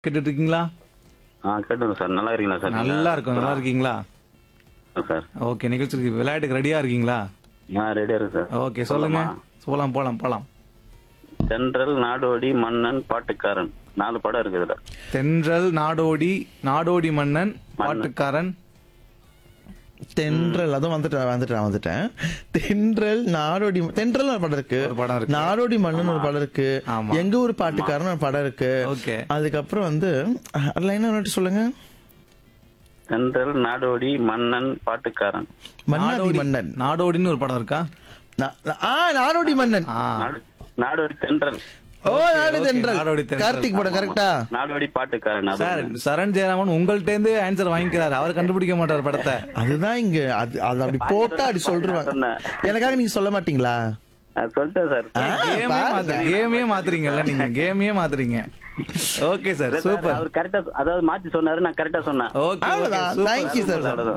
கேட்டுட்டு இருக்கீங்களா ஆ கேட்டுங்க சார் நல்லா இருக்கீங்களா சார் நல்லா இருக்கும் நல்லா இருக்கீங்களா சார் ஓகே நிகழ்ச்சிக்கு விளையாட்டுக்கு ரெடியா இருக்கீங்களா ஆ ரெடியா இருக்கு சார் ஓகே சொல்லுங்க போலாம் போலாம் போலாம் தென்றல் நாடோடி மன்னன் பாட்டுக்காரன் நாலு படம் இருக்கு இதுல தென்றல் நாடோடி நாடோடி மன்னன் பாட்டுக்காரன் தென்றல் அதுவும் வந்துட்டேன் வந்துட்டேன் வந்துட்டேன் தென்றல் நாடோடி தென்றல் ஒரு படம் இருக்கு ஒரு படம் இருக்கு. நாடோடி மன்னன் ஒரு படம் இருக்கு ஆமா. எங்க ஊர் பாட்டுக்காரன் ஒரு படம் இருக்கு ஓகே அதுக்கப்புறம் வந்து லைனா மட்டும் சொல்லுங்க தென்றல் நாடோடி மன்னன் பாட்டுக்காரன் மன்னாதி மன்னன் நாடோடின்னு ஒரு படம் இருக்கா நா- நா- ஆ நாடோடி மன்னன் ஆ நாடு- நாடோடி தென்றல் ஓ நாடு okay, தென்றல் நாடோடி தென்றல். கார்த்திக் படம் கரெக்டா நாடோடி பாட்டுக்காரன் அது சார் ஒண்ணு. சரண் ஜெயராமன் உங்கள்ட்ட இருந்து ஆன்சர் வாங்கிக்கிறாரு அவர் கண்டுபிடிக்க மாட்டார் படத்தை அதுதான் இங்க அது அது அப்படி போட்டா அப்படி சொல்லிருவாங்க சொன்னேன். எனக்காக நீங்க சொல்ல மாட்டீங்களா நான் சொல்லிட்டேன் சார் ஆ, கேமே பாருங்க. மாத்து கேமே மாத்துறீங்கல்ல நீங்க கேமே மாத்துறீங்க ஓகே சார் சூப்பர் அவர் கரெக்டா அதாவது மாத்தி சொன்னாரு நான் கரெக்டா சொன்னேன் ஓகே அவ்வளவுதான் தேங்க்யூ சார் அவ்வளவுதான்.